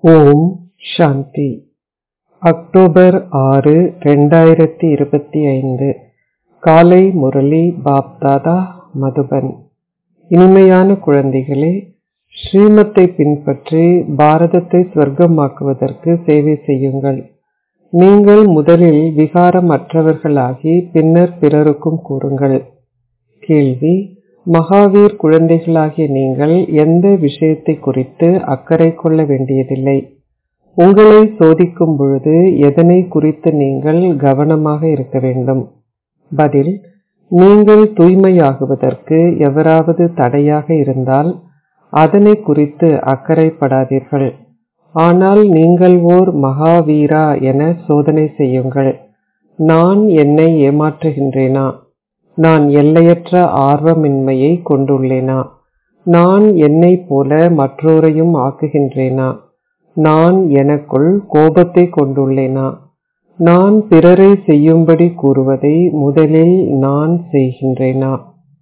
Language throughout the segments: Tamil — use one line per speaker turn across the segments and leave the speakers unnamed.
ஓம் சாந்தி அக்டோபர் ஆறு ரெண்டாயிரத்தி இருபத்தி ஐந்து காலை முரளி பாப்தாதா மதுபன் இனிமையான குழந்தைகளே ஸ்ரீமத்தை பின்பற்றி பாரதத்தை ஸ்வர்க்கமாக்குவதற்கு சேவை செய்யுங்கள் நீங்கள் முதலில் விகாரமற்றவர்களாகி பின்னர் பிறருக்கும் கூறுங்கள் கேள்வி மகாவீர் குழந்தைகளாகிய நீங்கள் எந்த விஷயத்தை குறித்து அக்கறை கொள்ள வேண்டியதில்லை உங்களை சோதிக்கும் பொழுது எதனை குறித்து நீங்கள் கவனமாக இருக்க வேண்டும் பதில் நீங்கள் தூய்மையாகுவதற்கு எவராவது தடையாக இருந்தால் அதனை குறித்து அக்கறைப்படாதீர்கள் ஆனால் நீங்கள் ஓர் மகாவீரா என சோதனை செய்யுங்கள் நான் என்னை ஏமாற்றுகின்றேனா நான் எல்லையற்ற ஆர்வமின்மையை கொண்டுள்ளேனா நான் என்னைப் போல மற்றோரையும் ஆக்குகின்றேனா நான் எனக்குள் கோபத்தை கொண்டுள்ளேனா நான் பிறரை செய்யும்படி கூறுவதை முதலில் நான் செய்கின்றேனா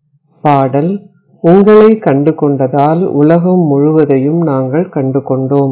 பாடல் உங்களை கண்டு கொண்டதால் உலகம் முழுவதையும் நாங்கள் கண்டு கொண்டோம்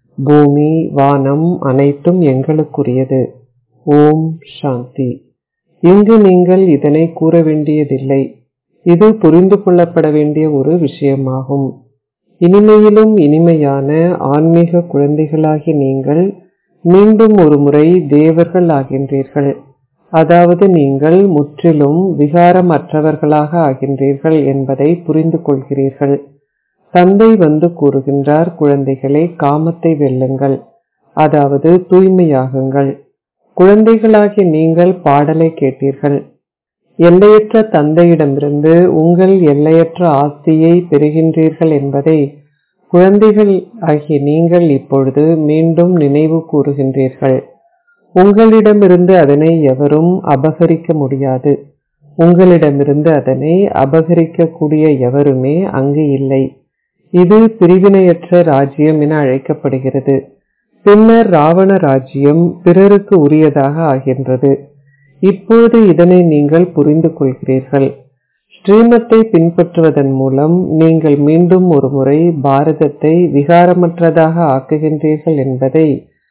பூமி வானம் அனைத்தும் எங்களுக்குரியது ஓம் சாந்தி இங்கு நீங்கள் இதனை கூற வேண்டியதில்லை இது புரிந்து கொள்ளப்பட வேண்டிய ஒரு விஷயமாகும் இனிமையிலும் இனிமையான ஆன்மீக குழந்தைகளாகி நீங்கள் மீண்டும் ஒரு முறை தேவர்கள் ஆகின்றீர்கள் அதாவது நீங்கள் முற்றிலும் விகாரமற்றவர்களாக ஆகின்றீர்கள் என்பதை புரிந்து கொள்கிறீர்கள் தந்தை வந்து கூறுகின்றார் குழந்தைகளை காமத்தை வெல்லுங்கள் அதாவது தூய்மையாகுங்கள் குழந்தைகளாகிய நீங்கள் பாடலை கேட்டீர்கள் எல்லையற்ற தந்தையிடமிருந்து உங்கள் எல்லையற்ற ஆஸ்தியை பெறுகின்றீர்கள் என்பதை குழந்தைகள் ஆகிய நீங்கள் இப்பொழுது மீண்டும் நினைவு கூறுகின்றீர்கள் உங்களிடமிருந்து அதனை எவரும் அபகரிக்க முடியாது உங்களிடமிருந்து அதனை அபகரிக்கக்கூடிய எவருமே அங்கு இல்லை இது பிரிவினையற்ற ராஜ்யம் என அழைக்கப்படுகிறது பின்னர் ராவண ராஜ்யம் பிறருக்கு உரியதாக ஆகின்றது இப்போது இதனை நீங்கள் புரிந்து கொள்கிறீர்கள் ஸ்ரீமத்தை பின்பற்றுவதன் மூலம் நீங்கள் மீண்டும் ஒரு முறை பாரதத்தை விகாரமற்றதாக ஆக்குகின்றீர்கள் என்பதை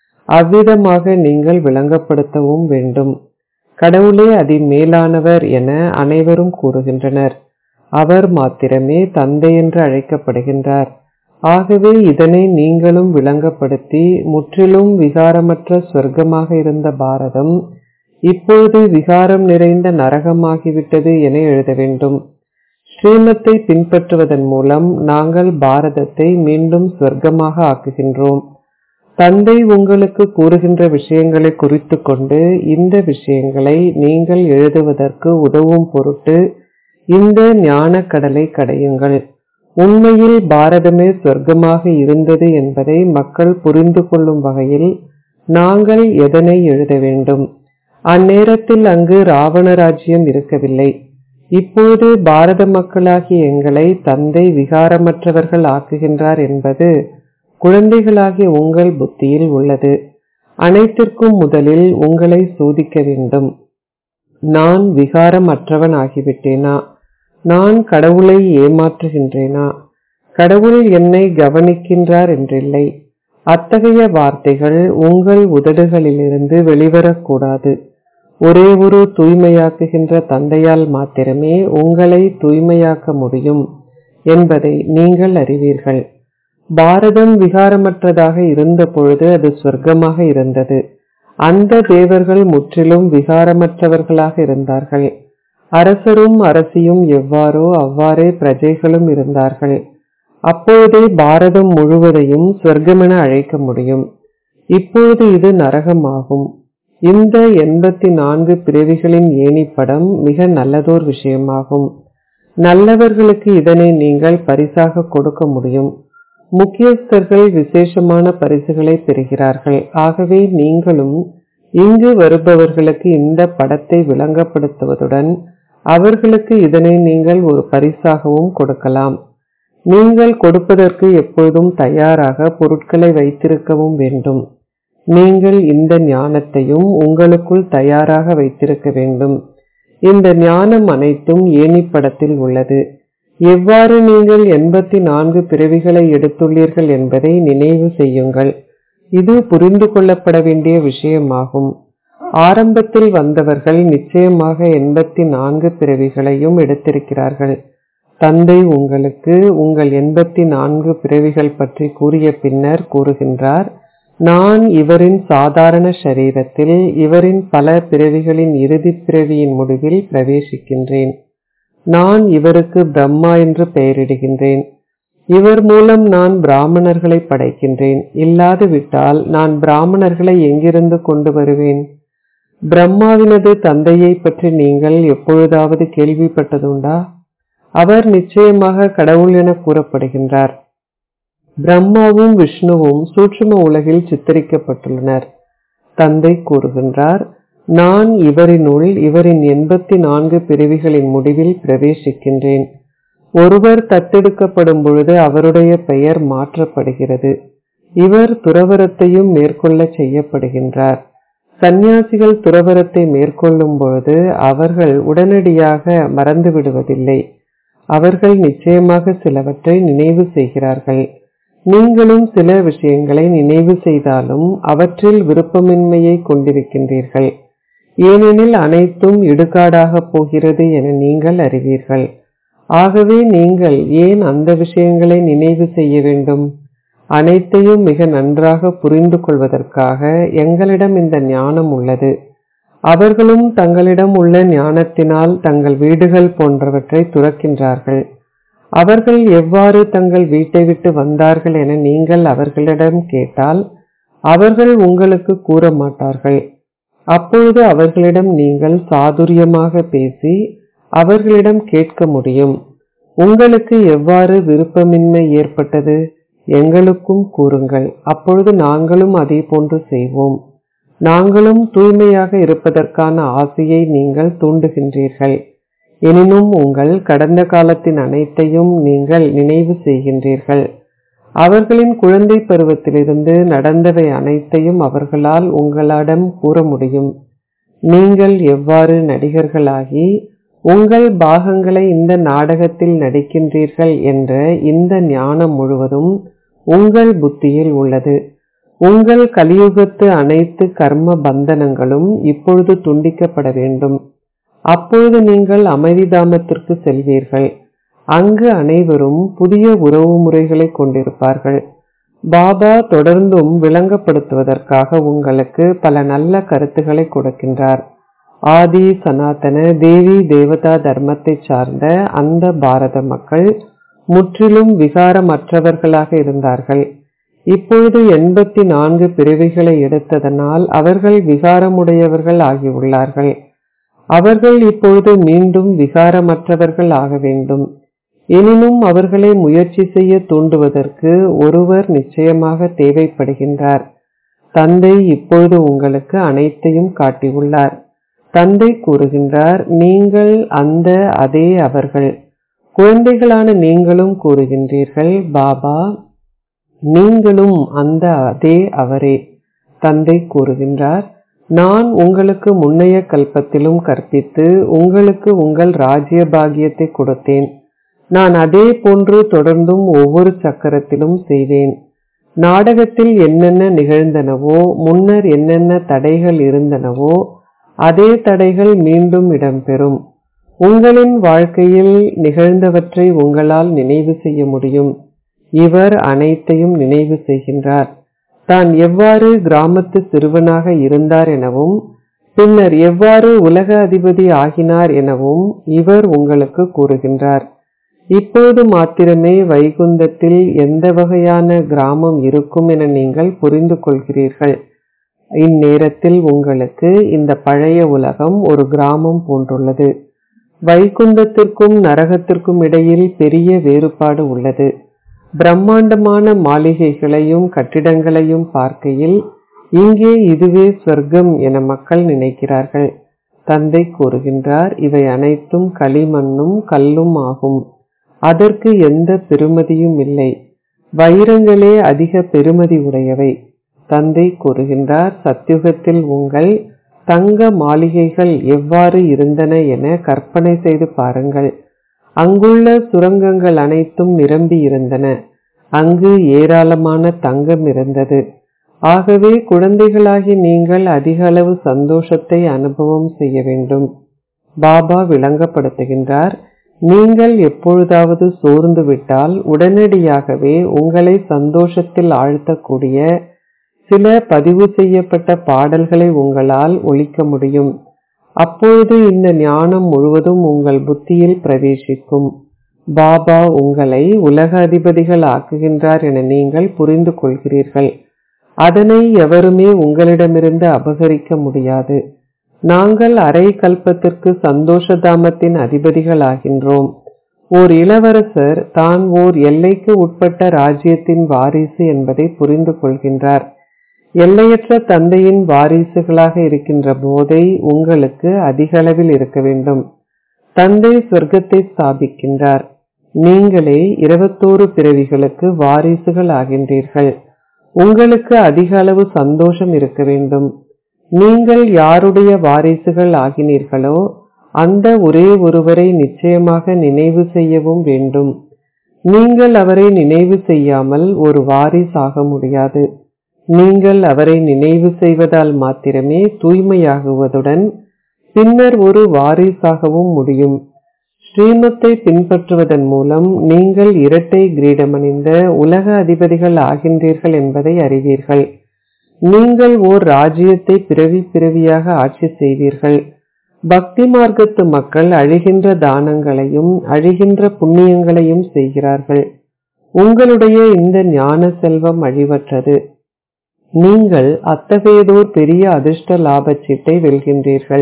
அவ்விதமாக நீங்கள் விளங்கப்படுத்தவும் வேண்டும் கடவுளே அதி மேலானவர் என அனைவரும் கூறுகின்றனர் அவர் மாத்திரமே தந்தை என்று அழைக்கப்படுகின்றார் ஆகவே இதனை நீங்களும் விளங்கப்படுத்தி முற்றிலும் விகாரமற்ற சொர்க்கமாக இருந்த பாரதம் இப்போது விகாரம் நிறைந்த நரகமாகிவிட்டது என எழுத வேண்டும் ஸ்ரீமத்தை பின்பற்றுவதன் மூலம் நாங்கள் பாரதத்தை மீண்டும் சொர்க்கமாக ஆக்குகின்றோம் தந்தை உங்களுக்கு கூறுகின்ற விஷயங்களை குறித்து கொண்டு இந்த விஷயங்களை நீங்கள் எழுதுவதற்கு உதவும் பொருட்டு இந்த ஞான கடலை கடையுங்கள் உண்மையில் பாரதமே சொர்க்கமாக இருந்தது என்பதை மக்கள் புரிந்து கொள்ளும் வகையில் நாங்கள் எதனை எழுத வேண்டும் அந்நேரத்தில் அங்கு ராவண ராஜ்யம் இருக்கவில்லை இப்போது பாரத மக்களாகிய எங்களை தந்தை விகாரமற்றவர்கள் ஆக்குகின்றார் என்பது குழந்தைகளாகிய உங்கள் புத்தியில் உள்ளது அனைத்திற்கும் முதலில் உங்களை சோதிக்க வேண்டும் நான் விகாரமற்றவன் ஆகிவிட்டேனா நான் கடவுளை ஏமாற்றுகின்றேனா கடவுள் என்னை கவனிக்கின்றார் என்றில்லை அத்தகைய வார்த்தைகள் உங்கள் உதடுகளிலிருந்து வெளிவரக்கூடாது ஒரே ஒரு தூய்மையாக்குகின்ற தந்தையால் மாத்திரமே உங்களை தூய்மையாக்க முடியும் என்பதை நீங்கள் அறிவீர்கள் பாரதம் விகாரமற்றதாக இருந்த பொழுது அது சொர்க்கமாக இருந்தது அந்த தேவர்கள் முற்றிலும் விகாரமற்றவர்களாக இருந்தார்கள் அரசரும் அரசியும் எவ்வாறோ அவ்வாறே பிரஜைகளும் இருந்தார்கள் அப்பொழுதே பாரதம் முழுவதையும் சொர்க்கமென அழைக்க முடியும் இப்பொழுது இது நரகமாகும் இந்த எண்பத்தி நான்கு பிறவிகளின் ஏணிப்படம் மிக நல்லதோர் விஷயமாகும் நல்லவர்களுக்கு இதனை நீங்கள் பரிசாக கொடுக்க முடியும் முக்கியஸ்தர்கள் விசேஷமான பரிசுகளை பெறுகிறார்கள் ஆகவே நீங்களும் இங்கு வருபவர்களுக்கு இந்த படத்தை விளங்கப்படுத்துவதுடன் அவர்களுக்கு இதனை நீங்கள் ஒரு பரிசாகவும் கொடுக்கலாம் நீங்கள் கொடுப்பதற்கு எப்பொழுதும் தயாராக பொருட்களை வைத்திருக்கவும் வேண்டும் நீங்கள் இந்த ஞானத்தையும் உங்களுக்குள் தயாராக வைத்திருக்க வேண்டும் இந்த ஞானம் அனைத்தும் ஏணிப்படத்தில் உள்ளது எவ்வாறு நீங்கள் எண்பத்தி நான்கு பிறவிகளை எடுத்துள்ளீர்கள் என்பதை நினைவு செய்யுங்கள் இது புரிந்து கொள்ளப்பட வேண்டிய விஷயமாகும் ஆரம்பத்தில் வந்தவர்கள் நிச்சயமாக எண்பத்தி நான்கு பிறவிகளையும் எடுத்திருக்கிறார்கள் தந்தை உங்களுக்கு உங்கள் எண்பத்தி நான்கு பிறவிகள் பற்றி கூறிய பின்னர் கூறுகின்றார் நான் இவரின் சாதாரண சரீரத்தில் இவரின் பல பிறவிகளின் இறுதி பிறவியின் முடிவில் பிரவேசிக்கின்றேன் நான் இவருக்கு பிரம்மா என்று பெயரிடுகின்றேன் இவர் மூலம் நான் பிராமணர்களை படைக்கின்றேன் இல்லாது விட்டால் நான் பிராமணர்களை எங்கிருந்து கொண்டு வருவேன் பிரம்மாவினது தந்தையை பற்றி நீங்கள் எப்பொழுதாவது கேள்விப்பட்டதுண்டா அவர் நிச்சயமாக கடவுள் என கூறப்படுகின்றார் பிரம்மாவும் விஷ்ணுவும் சூட்சும உலகில் சித்தரிக்கப்பட்டுள்ளனர் தந்தை கூறுகின்றார் நான் இவரினுள் இவரின் எண்பத்தி நான்கு பிரிவுகளின் முடிவில் பிரவேசிக்கின்றேன் ஒருவர் தத்தெடுக்கப்படும் பொழுது அவருடைய பெயர் மாற்றப்படுகிறது இவர் துறவரத்தையும் மேற்கொள்ள செய்யப்படுகின்றார் சந்நியாசிகள் துறவரத்தை மேற்கொள்ளும் பொழுது அவர்கள் உடனடியாக மறந்து விடுவதில்லை அவர்கள் நிச்சயமாக சிலவற்றை நினைவு செய்கிறார்கள் நீங்களும் சில விஷயங்களை நினைவு செய்தாலும் அவற்றில் விருப்பமின்மையை கொண்டிருக்கின்றீர்கள் ஏனெனில் அனைத்தும் இடுகாடாக போகிறது என நீங்கள் அறிவீர்கள் ஆகவே நீங்கள் ஏன் அந்த விஷயங்களை நினைவு செய்ய வேண்டும் அனைத்தையும் மிக நன்றாக புரிந்து கொள்வதற்காக எங்களிடம் இந்த ஞானம் உள்ளது அவர்களும் தங்களிடம் உள்ள ஞானத்தினால் தங்கள் வீடுகள் போன்றவற்றை துறக்கின்றார்கள் அவர்கள் எவ்வாறு தங்கள் வீட்டை விட்டு வந்தார்கள் என நீங்கள் அவர்களிடம் கேட்டால் அவர்கள் உங்களுக்கு கூற மாட்டார்கள் அப்பொழுது அவர்களிடம் நீங்கள் சாதுரியமாக பேசி அவர்களிடம் கேட்க முடியும் உங்களுக்கு எவ்வாறு விருப்பமின்மை ஏற்பட்டது எங்களுக்கும் கூறுங்கள் அப்பொழுது நாங்களும் அதே போன்று செய்வோம் நாங்களும் தூய்மையாக இருப்பதற்கான ஆசையை நீங்கள் தூண்டுகின்றீர்கள் எனினும் உங்கள் கடந்த காலத்தின் அனைத்தையும் நீங்கள் நினைவு செய்கின்றீர்கள் அவர்களின் குழந்தை பருவத்திலிருந்து நடந்தவை அனைத்தையும் அவர்களால் உங்களிடம் கூற முடியும் நீங்கள் எவ்வாறு நடிகர்களாகி உங்கள் பாகங்களை இந்த நாடகத்தில் நடிக்கின்றீர்கள் என்ற இந்த ஞானம் முழுவதும் உங்கள் புத்தியில் உள்ளது உங்கள் கலியுகத்து அனைத்து கர்ம பந்தனங்களும் இப்பொழுது துண்டிக்கப்பட வேண்டும் அப்பொழுது நீங்கள் அமைதிதாமத்திற்கு செல்வீர்கள் அங்கு அனைவரும் புதிய உறவு முறைகளை கொண்டிருப்பார்கள் பாபா தொடர்ந்தும் விளங்கப்படுத்துவதற்காக உங்களுக்கு பல நல்ல கருத்துக்களை கொடுக்கின்றார் ஆதி சனாதன தேவி தேவதா தர்மத்தை சார்ந்த அந்த பாரத மக்கள் முற்றிலும் விகாரமற்றவர்களாக இருந்தார்கள் இப்பொழுது எண்பத்தி நான்கு பிறவிகளை எடுத்ததனால் அவர்கள் விகாரமுடையவர்கள் ஆகியுள்ளார்கள் அவர்கள் இப்பொழுது மீண்டும் விகாரமற்றவர்கள் ஆக வேண்டும் எனினும் அவர்களை முயற்சி செய்ய தூண்டுவதற்கு ஒருவர் நிச்சயமாக தேவைப்படுகின்றார் தந்தை இப்பொழுது உங்களுக்கு அனைத்தையும் காட்டியுள்ளார் தந்தை கூறுகின்றார் நீங்கள் அந்த அதே அவர்கள் குழந்தைகளான நீங்களும் கூறுகின்றீர்கள் பாபா நீங்களும் அந்த அதே அவரே தந்தை கூறுகின்றார் நான் உங்களுக்கு முன்னைய கல்பத்திலும் கற்பித்து உங்களுக்கு உங்கள் ராஜ்ய பாகியத்தை கொடுத்தேன் நான் அதே போன்று தொடர்ந்தும் ஒவ்வொரு சக்கரத்திலும் செய்வேன் நாடகத்தில் என்னென்ன நிகழ்ந்தனவோ முன்னர் என்னென்ன தடைகள் இருந்தனவோ அதே தடைகள் மீண்டும் இடம்பெறும் உங்களின் வாழ்க்கையில் நிகழ்ந்தவற்றை உங்களால் நினைவு செய்ய முடியும் இவர் அனைத்தையும் நினைவு செய்கின்றார் தான் எவ்வாறு கிராமத்து சிறுவனாக இருந்தார் எனவும் பின்னர் எவ்வாறு உலக அதிபதி ஆகினார் எனவும் இவர் உங்களுக்கு கூறுகின்றார் இப்போது மாத்திரமே வைகுந்தத்தில் எந்த வகையான கிராமம் இருக்கும் என நீங்கள் புரிந்து கொள்கிறீர்கள் இந்நேரத்தில் உங்களுக்கு இந்த பழைய உலகம் ஒரு கிராமம் போன்றுள்ளது வைகுந்தத்திற்கும் நரகத்திற்கும் இடையில் பெரிய வேறுபாடு உள்ளது பிரம்மாண்டமான மாளிகைகளையும் கட்டிடங்களையும் பார்க்கையில் இங்கே இதுவே சொர்க்கம் என மக்கள் நினைக்கிறார்கள் தந்தை கூறுகின்றார் இவை அனைத்தும் களிமண்ணும் கல்லும் ஆகும் அதற்கு எந்த பெருமதியும் இல்லை வைரங்களே அதிக பெருமதி உடையவை தந்தை கூறுகின்றார் சத்தியுகத்தில் உங்கள் தங்க மாளிகைகள் எவ்வாறு இருந்தன என கற்பனை செய்து பாருங்கள் அங்குள்ள சுரங்கங்கள் அனைத்தும் நிரம்பி இருந்தன அங்கு ஏராளமான தங்கம் இருந்தது ஆகவே குழந்தைகளாகி நீங்கள் அதிக அளவு சந்தோஷத்தை அனுபவம் செய்ய வேண்டும் பாபா விளங்கப்படுத்துகின்றார் நீங்கள் எப்பொழுதாவது சோர்ந்து விட்டால் உடனடியாகவே உங்களை சந்தோஷத்தில் ஆழ்த்தக்கூடிய சில பதிவு செய்யப்பட்ட பாடல்களை உங்களால் ஒழிக்க முடியும் அப்பொழுது இந்த ஞானம் முழுவதும் உங்கள் புத்தியில் பிரவேசிக்கும் பாபா உங்களை உலக அதிபதிகள் ஆக்குகின்றார் என நீங்கள் புரிந்து கொள்கிறீர்கள் அதனை எவருமே உங்களிடமிருந்து அபகரிக்க முடியாது நாங்கள் அரை கல்பத்திற்கு சந்தோஷதாமத்தின் அதிபதிகள் ஆகின்றோம் ஓர் இளவரசர் தான் ஓர் எல்லைக்கு உட்பட்ட ராஜ்யத்தின் வாரிசு என்பதை புரிந்து கொள்கின்றார் எல்லையற்ற தந்தையின் வாரிசுகளாக இருக்கின்ற போதை உங்களுக்கு அதிக அளவில் இருக்க வேண்டும் தந்தை சொர்க்கத்தை ஸ்தாபிக்கின்றார் நீங்களே இருபத்தோரு பிறவிகளுக்கு வாரிசுகள் ஆகின்றீர்கள் உங்களுக்கு அதிக அளவு சந்தோஷம் இருக்க வேண்டும் நீங்கள் யாருடைய வாரிசுகள் ஆகினீர்களோ அந்த ஒரே ஒருவரை நிச்சயமாக நினைவு செய்யவும் வேண்டும் நீங்கள் அவரை நினைவு செய்யாமல் ஒரு வாரிஸ் ஆக முடியாது நீங்கள் அவரை நினைவு செய்வதால் மாத்திரமே தூய்மையாகுவதுடன் பின்னர் ஒரு வாரிசாகவும் முடியும் ஸ்ரீமத்தை பின்பற்றுவதன் மூலம் நீங்கள் இரட்டை கிரீடமணிந்த உலக அதிபதிகள் ஆகின்றீர்கள் என்பதை அறிவீர்கள் நீங்கள் ஓர் ராஜ்யத்தை பிறவி பிறவியாக ஆட்சி செய்வீர்கள் பக்தி மார்க்கத்து மக்கள் அழிகின்ற தானங்களையும் அழிகின்ற புண்ணியங்களையும் செய்கிறார்கள் உங்களுடைய இந்த ஞான செல்வம் அழிவற்றது நீங்கள் அத்தகையதோர் பெரிய அதிர்ஷ்ட லாபச்சீட்டை வெல்கின்றீர்கள்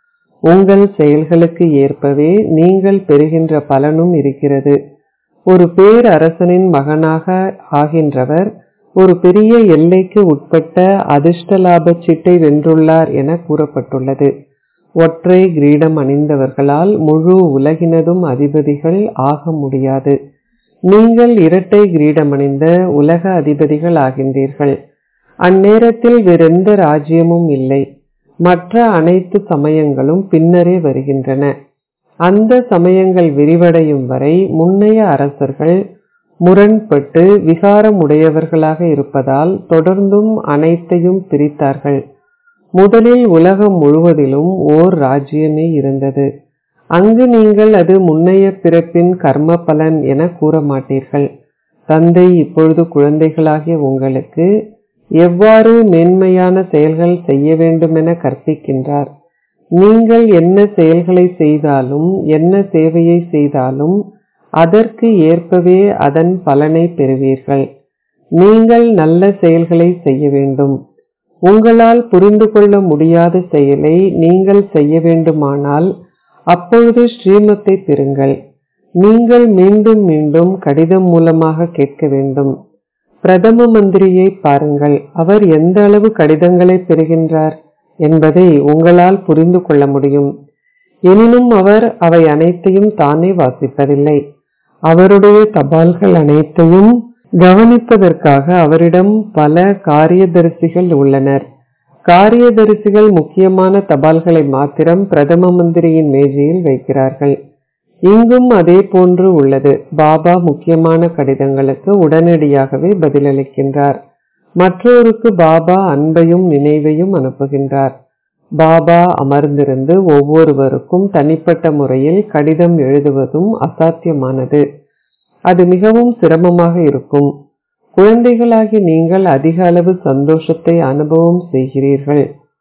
உங்கள் செயல்களுக்கு ஏற்பவே நீங்கள் பெறுகின்ற பலனும் இருக்கிறது ஒரு பேரரசனின் மகனாக ஆகின்றவர் ஒரு பெரிய எல்லைக்கு உட்பட்ட அதிர்ஷ்ட லாப சீட்டை வென்றுள்ளார் என கூறப்பட்டுள்ளது ஒற்றை கிரீடம் அணிந்தவர்களால் முழு உலகினதும் அதிபதிகள் ஆக முடியாது நீங்கள் இரட்டை கிரீடம் அணிந்த உலக அதிபதிகள் ஆகின்றீர்கள் அந்நேரத்தில் வேறெந்த ராஜ்யமும் இல்லை மற்ற அனைத்து சமயங்களும் பின்னரே வருகின்றன அந்த சமயங்கள் விரிவடையும் வரை முன்னைய அரசர்கள் முரண்பட்டு விகாரம் உடையவர்களாக இருப்பதால் தொடர்ந்தும் அனைத்தையும் பிரித்தார்கள் முதலில் உலகம் முழுவதிலும் ஓர் ராஜ்யமே இருந்தது அங்கு நீங்கள் அது முன்னைய பிறப்பின் கர்ம பலன் என கூற மாட்டீர்கள் தந்தை இப்பொழுது குழந்தைகளாகிய உங்களுக்கு எவ்வாறு மேன்மையான செயல்கள் செய்ய வேண்டுமென கற்பிக்கின்றார் நீங்கள் என்ன செயல்களை செய்தாலும் என்ன சேவையை செய்தாலும் அதற்கு ஏற்பவே அதன் பலனை பெறுவீர்கள் நீங்கள் நல்ல செயல்களை செய்ய வேண்டும் உங்களால் புரிந்து கொள்ள முடியாத செயலை நீங்கள் செய்ய வேண்டுமானால் அப்பொழுது ஸ்ரீமத்தை பெறுங்கள் நீங்கள் மீண்டும் மீண்டும் கடிதம் மூலமாக கேட்க வேண்டும் பிரதம மந்திரியை பாருங்கள் அவர் எந்த அளவு கடிதங்களை பெறுகின்றார் என்பதை உங்களால் புரிந்து கொள்ள முடியும் எனினும் அவர் அவை அனைத்தையும் தானே வாசிப்பதில்லை அவருடைய தபால்கள் அனைத்தையும் கவனிப்பதற்காக அவரிடம் பல காரியதரிசிகள் உள்ளனர் காரியதரிசிகள் முக்கியமான தபால்களை மாத்திரம் பிரதம மந்திரியின் மேஜையில் வைக்கிறார்கள் இங்கும் அதே போன்று உள்ளது பாபா முக்கியமான கடிதங்களுக்கு உடனடியாகவே பதிலளிக்கின்றார் மற்றோருக்கு பாபா அன்பையும் நினைவையும் அனுப்புகின்றார் பாபா அமர்ந்திருந்து ஒவ்வொருவருக்கும் தனிப்பட்ட முறையில் கடிதம் எழுதுவதும் அசாத்தியமானது அது மிகவும் சிரமமாக இருக்கும் குழந்தைகளாகி நீங்கள் அதிக அளவு சந்தோஷத்தை அனுபவம் செய்கிறீர்கள்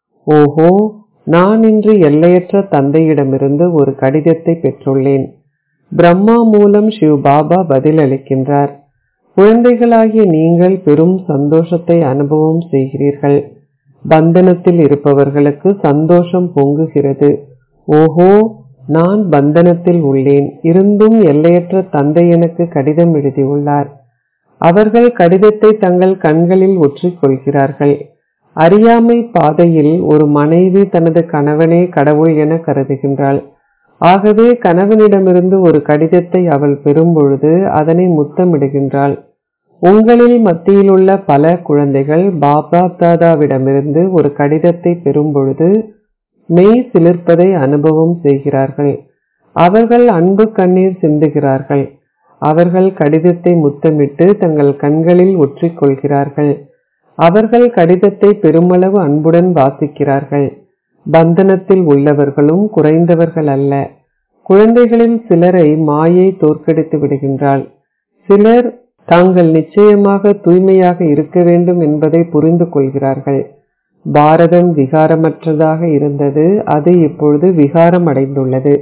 ஓஹோ நான் இன்று எல்லையற்ற தந்தையிடமிருந்து ஒரு கடிதத்தை பெற்றுள்ளேன் பிரம்மா மூலம் சிவ் பாபா பதிலளிக்கின்றார் குழந்தைகளாகிய நீங்கள் பெரும் சந்தோஷத்தை அனுபவம் செய்கிறீர்கள் பந்தனத்தில் இருப்பவர்களுக்கு சந்தோஷம் பொங்குகிறது ஓஹோ நான் பந்தனத்தில் உள்ளேன் இருந்தும் எல்லையற்ற தந்தை எனக்கு கடிதம் எழுதியுள்ளார் அவர்கள் கடிதத்தை தங்கள் கண்களில் ஒற்றிக் கொள்கிறார்கள் அறியாமை பாதையில் ஒரு மனைவி தனது கணவனே கடவுள் என கருதுகின்றாள் ஆகவே கணவனிடமிருந்து ஒரு கடிதத்தை அவள் பெறும்பொழுது அதனை முத்தமிடுகின்றாள் உங்களில் மத்தியிலுள்ள பல குழந்தைகள் பாபா தாதாவிடமிருந்து ஒரு கடிதத்தை பெறும்பொழுது மெய் சிலிர்ப்பதை அனுபவம் செய்கிறார்கள் அவர்கள் அன்பு கண்ணீர் சிந்துகிறார்கள் அவர்கள் கடிதத்தை முத்தமிட்டு தங்கள் கண்களில் ஒற்றிக் கொள்கிறார்கள் அவர்கள் கடிதத்தை பெருமளவு அன்புடன் வாசிக்கிறார்கள் பந்தனத்தில் உள்ளவர்களும் குறைந்தவர்கள் அல்ல குழந்தைகளில் சிலரை மாயை தோற்கடித்து விடுகின்றாள் சிலர் தாங்கள் நிச்சயமாக தூய்மையாக இருக்க வேண்டும் என்பதை புரிந்து கொள்கிறார்கள் பாரதம் விகாரமற்றதாக இருந்தது அது இப்பொழுது விகாரம் அடைந்துள்ளது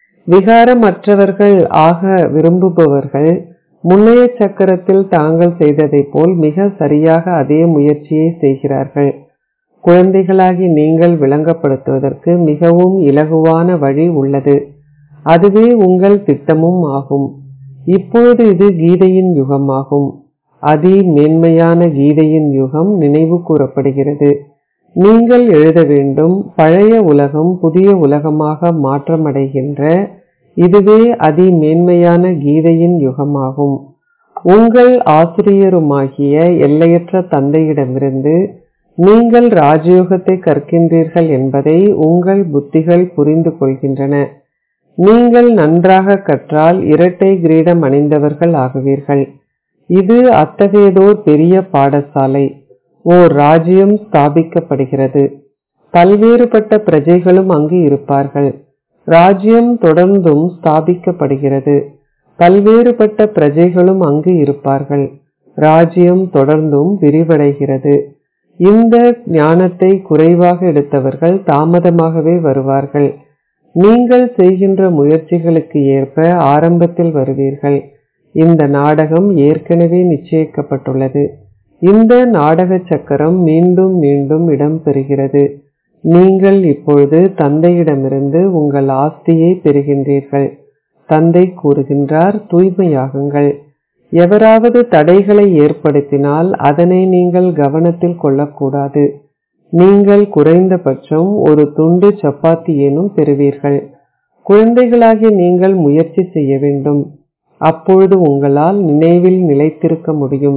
விகாரமற்றவர்கள் ஆக விரும்புபவர்கள் முன்னைய சக்கரத்தில் தாங்கள் செய்ததைப் போல் மிக சரியாக அதே முயற்சியை செய்கிறார்கள் குழந்தைகளாகி நீங்கள் விளங்கப்படுத்துவதற்கு மிகவும் இலகுவான வழி உள்ளது அதுவே உங்கள் திட்டமும் ஆகும் இப்பொழுது இது கீதையின் யுகமாகும் அதி மேன்மையான கீதையின் யுகம் நினைவு கூறப்படுகிறது நீங்கள் எழுத வேண்டும் பழைய உலகம் புதிய உலகமாக மாற்றமடைகின்ற இதுவே அதி மேன்மையான கீதையின் யுகமாகும் உங்கள் ஆசிரியருமாகிய எல்லையற்ற தந்தையிடமிருந்து நீங்கள் ராஜயோகத்தை கற்கின்றீர்கள் என்பதை உங்கள் புத்திகள் புரிந்து கொள்கின்றன நீங்கள் நன்றாக கற்றால் இரட்டை கிரீடம் அணிந்தவர்கள் ஆகுவீர்கள் இது அத்தகையதோர் பெரிய பாடசாலை ஓர் ராஜ்யம் ஸ்தாபிக்கப்படுகிறது பல்வேறுபட்ட பிரஜைகளும் அங்கு இருப்பார்கள் ராஜ்யம் தொடர்ந்தும் ஸ்தாபிக்கப்படுகிறது பல்வேறுபட்ட பிரஜைகளும் அங்கு இருப்பார்கள் ராஜ்யம் தொடர்ந்தும் விரிவடைகிறது இந்த ஞானத்தை குறைவாக எடுத்தவர்கள் தாமதமாகவே வருவார்கள் நீங்கள் செய்கின்ற முயற்சிகளுக்கு ஏற்ப ஆரம்பத்தில் வருவீர்கள் இந்த நாடகம் ஏற்கனவே நிச்சயிக்கப்பட்டுள்ளது இந்த நாடக சக்கரம் மீண்டும் மீண்டும் இடம்பெறுகிறது நீங்கள் இப்பொழுது தந்தையிடமிருந்து உங்கள் ஆஸ்தியை பெறுகின்றீர்கள் தந்தை கூறுகின்றார் தூய்மையாகுங்கள் எவராவது தடைகளை ஏற்படுத்தினால் அதனை நீங்கள் கவனத்தில் கொள்ளக்கூடாது நீங்கள் குறைந்தபட்சம் ஒரு துண்டு சப்பாத்தி ஏனும் பெறுவீர்கள் குழந்தைகளாகி நீங்கள் முயற்சி செய்ய வேண்டும் அப்பொழுது உங்களால் நினைவில் நிலைத்திருக்க முடியும்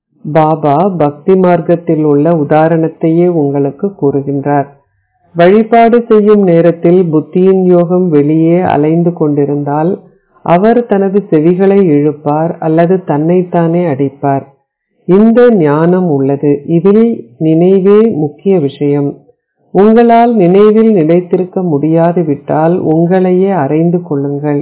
பாபா பக்தி மார்க்கத்தில் உள்ள உதாரணத்தையே உங்களுக்கு கூறுகின்றார் வழிபாடு செய்யும் நேரத்தில் புத்தியின் யோகம் வெளியே அலைந்து கொண்டிருந்தால் அவர் தனது செவிகளை இழுப்பார் அல்லது தன்னைத்தானே அடிப்பார் இந்த ஞானம் உள்ளது இதில் நினைவே முக்கிய விஷயம் உங்களால் நினைவில் நிலைத்திருக்க முடியாது விட்டால் உங்களையே அறைந்து கொள்ளுங்கள்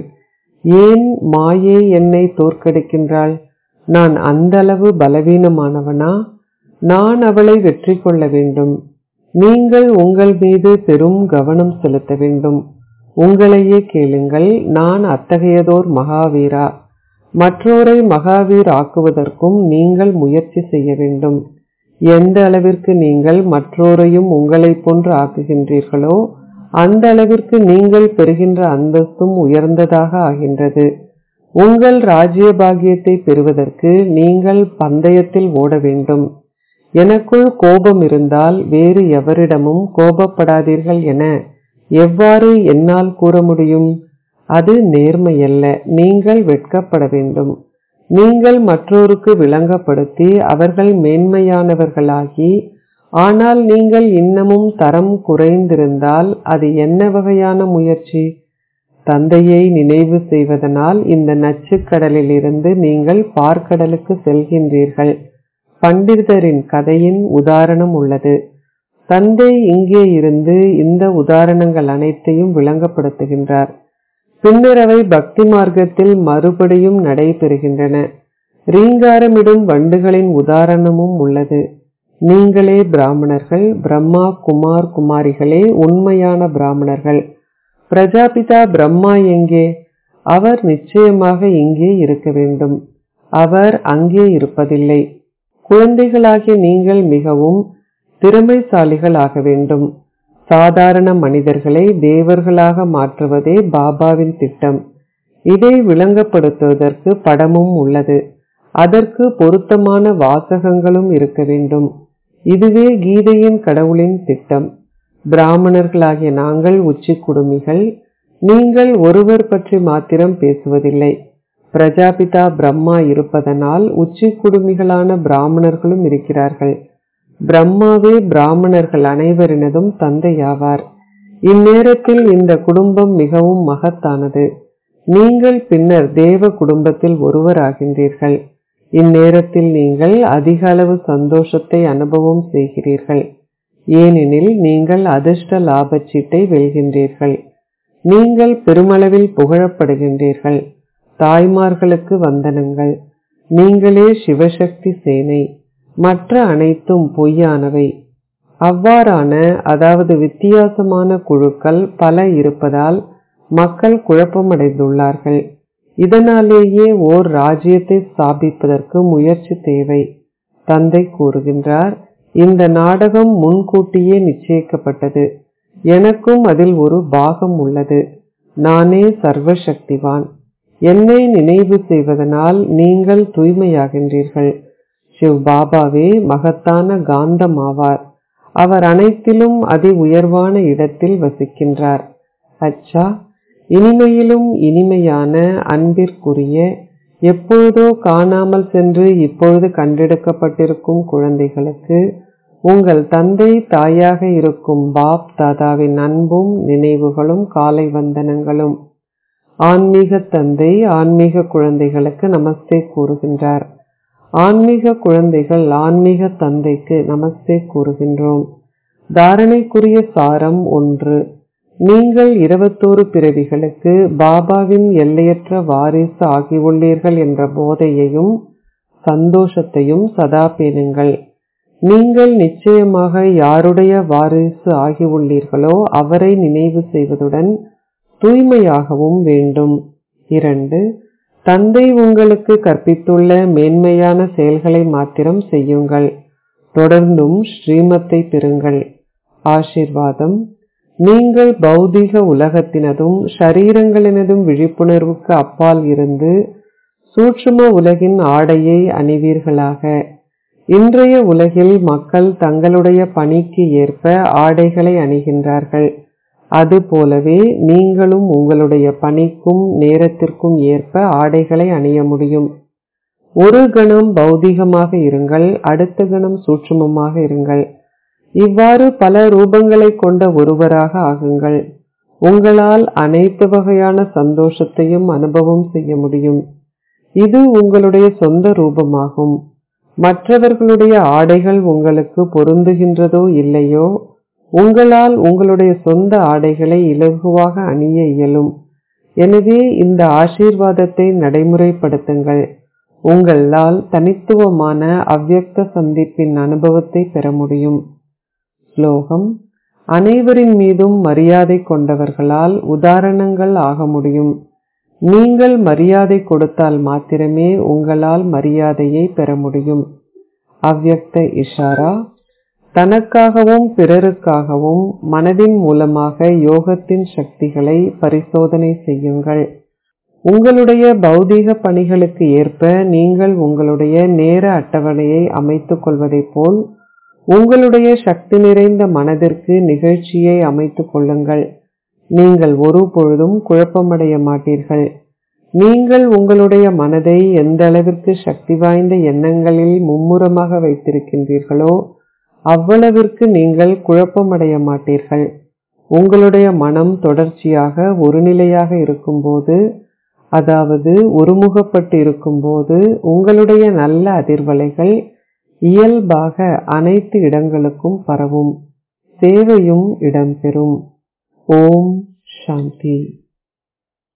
ஏன் மாயே என்னை தோற்கடிக்கின்றாள் நான் அந்த அளவு பலவீனமானவனா நான் அவளை வெற்றி கொள்ள வேண்டும் நீங்கள் உங்கள் மீது பெரும் கவனம் செலுத்த வேண்டும் உங்களையே கேளுங்கள் நான் அத்தகையதோர் மகாவீரா மற்றோரை மகாவீர் ஆக்குவதற்கும் நீங்கள் முயற்சி செய்ய வேண்டும் எந்த அளவிற்கு நீங்கள் மற்றோரையும் உங்களைப் போன்று ஆக்குகின்றீர்களோ அந்த அளவிற்கு நீங்கள் பெறுகின்ற அந்தஸ்தும் உயர்ந்ததாக ஆகின்றது உங்கள் ராஜ்ய பாகியத்தை பெறுவதற்கு நீங்கள் பந்தயத்தில் ஓட வேண்டும் எனக்குள் கோபம் இருந்தால் வேறு எவரிடமும் கோபப்படாதீர்கள் என எவ்வாறு என்னால் கூற முடியும் அது நேர்மையல்ல நீங்கள் வெட்கப்பட வேண்டும் நீங்கள் மற்றோருக்கு விளங்கப்படுத்தி அவர்கள் மேன்மையானவர்களாகி ஆனால் நீங்கள் இன்னமும் தரம் குறைந்திருந்தால் அது என்ன வகையான முயற்சி தந்தையை நினைவு செய்வதனால் இந்த நச்சுக்கடலில் இருந்து நீங்கள் பார்க்கடலுக்கு செல்கின்றீர்கள் பண்டிதரின் கதையின் உதாரணம் உள்ளது தந்தை இங்கே இருந்து இந்த உதாரணங்கள் அனைத்தையும் விளங்கப்படுத்துகின்றார் பின்னர் அவை பக்தி மார்க்கத்தில் மறுபடியும் நடைபெறுகின்றன ரீங்காரமிடும் வண்டுகளின் உதாரணமும் உள்ளது நீங்களே பிராமணர்கள் பிரம்மா குமார் குமாரிகளே உண்மையான பிராமணர்கள் பிரஜாபிதா பிரம்மா எங்கே அவர் நிச்சயமாக இங்கே இருக்க வேண்டும் அவர் அங்கே இருப்பதில்லை குழந்தைகளாகிய நீங்கள் மிகவும் திறமைசாலிகள் ஆக வேண்டும் சாதாரண மனிதர்களை தேவர்களாக மாற்றுவதே பாபாவின் திட்டம் இதை விளங்கப்படுத்துவதற்கு படமும் உள்ளது அதற்கு பொருத்தமான வாசகங்களும் இருக்க வேண்டும் இதுவே கீதையின் கடவுளின் திட்டம் பிராமணர்களாகிய நாங்கள் உச்சி குடுமிகள் நீங்கள் ஒருவர் பற்றி மாத்திரம் பேசுவதில்லை பிரஜாபிதா பிரம்மா இருப்பதனால் உச்சி குடுமிகளான பிராமணர்களும் இருக்கிறார்கள் பிரம்மாவே பிராமணர்கள் அனைவரினதும் தந்தையாவார் இந்நேரத்தில் இந்த குடும்பம் மிகவும் மகத்தானது நீங்கள் பின்னர் தேவ குடும்பத்தில் ஒருவர் ஆகின்றீர்கள் இந்நேரத்தில் நீங்கள் அதிக அளவு சந்தோஷத்தை அனுபவம் செய்கிறீர்கள் ஏனெனில் நீங்கள் அதிர்ஷ்ட லாபச்சீட்டை வெல்கின்றீர்கள் நீங்கள் பெருமளவில் புகழப்படுகின்றீர்கள் தாய்மார்களுக்கு வந்தனங்கள் நீங்களே சிவசக்தி சேனை மற்ற அனைத்தும் பொய்யானவை அவ்வாறான அதாவது வித்தியாசமான குழுக்கள் பல இருப்பதால் மக்கள் குழப்பமடைந்துள்ளார்கள் இதனாலேயே ஓர் ராஜ்யத்தை ஸ்தாபிப்பதற்கு முயற்சி தேவை தந்தை கூறுகின்றார் இந்த நாடகம் முன்கூட்டியே நிச்சயிக்கப்பட்டது எனக்கும் அதில் ஒரு பாகம் உள்ளது நானே சர்வசக்திவான் என்னை நினைவு செய்வதனால் நீங்கள் தூய்மையாகின்றீர்கள் சிவ் பாபாவே மகத்தான காந்தம் ஆவார் அவர் அனைத்திலும் அதி உயர்வான இடத்தில் வசிக்கின்றார் அச்சா இனிமையிலும் இனிமையான அன்பிற்குரிய எப்பொழுதோ காணாமல் சென்று இப்பொழுது கண்டெடுக்கப்பட்டிருக்கும் குழந்தைகளுக்கு உங்கள் தந்தை தாயாக இருக்கும் பாப் தாதாவின் அன்பும் நினைவுகளும் காலை வந்தனங்களும் ஆன்மீக தந்தை ஆன்மீக குழந்தைகளுக்கு நமஸ்தே கூறுகின்றார் ஆன்மீக குழந்தைகள் ஆன்மீக தந்தைக்கு நமஸ்தே கூறுகின்றோம் தாரணைக்குரிய சாரம் ஒன்று நீங்கள் இருபத்தோரு பிறவிகளுக்கு பாபாவின் எல்லையற்ற வாரிசு ஆகியுள்ளீர்கள் என்ற போதையையும் சந்தோஷத்தையும் சதா பேணுங்கள் நீங்கள் நிச்சயமாக யாருடைய வாரிசு ஆகியுள்ளீர்களோ அவரை நினைவு செய்வதுடன் தூய்மையாகவும் வேண்டும் இரண்டு தந்தை உங்களுக்கு கற்பித்துள்ள மேன்மையான செயல்களை மாத்திரம் செய்யுங்கள் தொடர்ந்தும் ஸ்ரீமத்தை பெறுங்கள் ஆசிர்வாதம் நீங்கள் பௌதிக உலகத்தினதும் ஷரீரங்களினதும் விழிப்புணர்வுக்கு அப்பால் இருந்து சூட்சும உலகின் ஆடையை அணிவீர்களாக இன்றைய உலகில் மக்கள் தங்களுடைய பணிக்கு ஏற்ப ஆடைகளை அணிகின்றார்கள் அதுபோலவே நீங்களும் உங்களுடைய பணிக்கும் நேரத்திற்கும் ஏற்ப ஆடைகளை அணிய முடியும் ஒரு கணம் பௌதிகமாக இருங்கள் அடுத்த கணம் சூட்சுமமாக இருங்கள் இவ்வாறு பல ரூபங்களை கொண்ட ஒருவராக ஆகுங்கள் உங்களால் அனைத்து வகையான சந்தோஷத்தையும் அனுபவம் செய்ய முடியும் இது உங்களுடைய சொந்த ரூபமாகும் மற்றவர்களுடைய ஆடைகள் உங்களுக்கு பொருந்துகின்றதோ இல்லையோ உங்களால் உங்களுடைய சொந்த ஆடைகளை இலகுவாக அணிய இயலும் எனவே இந்த ஆசீர்வாதத்தை நடைமுறைப்படுத்துங்கள் உங்களால் தனித்துவமான அவ்யக்த சந்திப்பின் அனுபவத்தை பெற முடியும் ஸ்லோகம் அனைவரின் மீதும் மரியாதை கொண்டவர்களால் உதாரணங்கள் ஆக முடியும் நீங்கள் மரியாதை கொடுத்தால் மாத்திரமே உங்களால் மரியாதையை பெற முடியும் அவ்யக்த இஷாரா தனக்காகவும் பிறருக்காகவும் மனதின் மூலமாக யோகத்தின் சக்திகளை பரிசோதனை செய்யுங்கள் உங்களுடைய பௌதீக பணிகளுக்கு ஏற்ப நீங்கள் உங்களுடைய நேர அட்டவணையை அமைத்துக் கொள்வதைப் போல் உங்களுடைய சக்தி நிறைந்த மனதிற்கு நிகழ்ச்சியை அமைத்துக் கொள்ளுங்கள் நீங்கள் ஒரு பொழுதும் குழப்பமடைய மாட்டீர்கள் நீங்கள் உங்களுடைய மனதை எந்த அளவிற்கு சக்தி வாய்ந்த எண்ணங்களில் மும்முரமாக வைத்திருக்கின்றீர்களோ அவ்வளவிற்கு நீங்கள் குழப்பமடைய மாட்டீர்கள் உங்களுடைய மனம் தொடர்ச்சியாக ஒரு நிலையாக இருக்கும்போது அதாவது ஒருமுகப்பட்டு இருக்கும்போது உங்களுடைய நல்ல அதிர்வலைகள் இயல்பாக அனைத்து இடங்களுக்கும் பரவும் சேவையும் இடம்பெறும் ஓம் சாந்தி